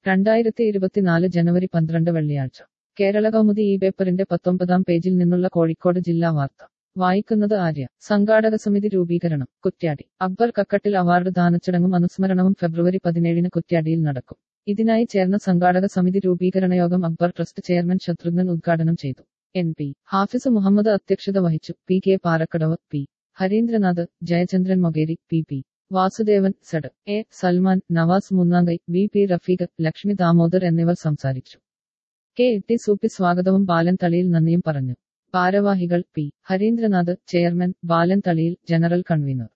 രണ്ടായിരത്തി ഇരുപത്തിനാല് ജനുവരി പന്ത്രണ്ട് വെള്ളിയാഴ്ച കേരള കൗമുദി ഈ പേപ്പറിന്റെ പത്തൊമ്പതാം പേജിൽ നിന്നുള്ള കോഴിക്കോട് ജില്ലാ വാർത്ത വായിക്കുന്നത് ആര്യ സംഘാടക സമിതി രൂപീകരണം കുറ്റ്യാടി അക്ബർ കക്കട്ടിൽ അവാർഡ് ദാനച്ചടങ്ങും അനുസ്മരണവും ഫെബ്രുവരി പതിനേഴിന് കുറ്റ്യാടിയിൽ നടക്കും ഇതിനായി ചേർന്ന സംഘാടക സമിതി രൂപീകരണ യോഗം അക്ബർ ട്രസ്റ്റ് ചെയർമാൻ ശത്രുഘ്നൻ ഉദ്ഘാടനം ചെയ്തു എൻ പി ഹാഫിസ് മുഹമ്മദ് അധ്യക്ഷത വഹിച്ചു P K Parakkadavu P Harindranath Jayachandran Mokeri P P Vasudevan Z A Salman Navas Munnankai V P Rafeeq Lakshmi Damodar എന്നിവർ സംസാരിച്ചു കെ ടി സൂപ്പി സ്വാഗതവും ബാലൻ തളിയിൽ നന്ദിയും പറഞ്ഞു ഭാരവാഹികൾ P Harindranath chairman Balan Thaliyil general convener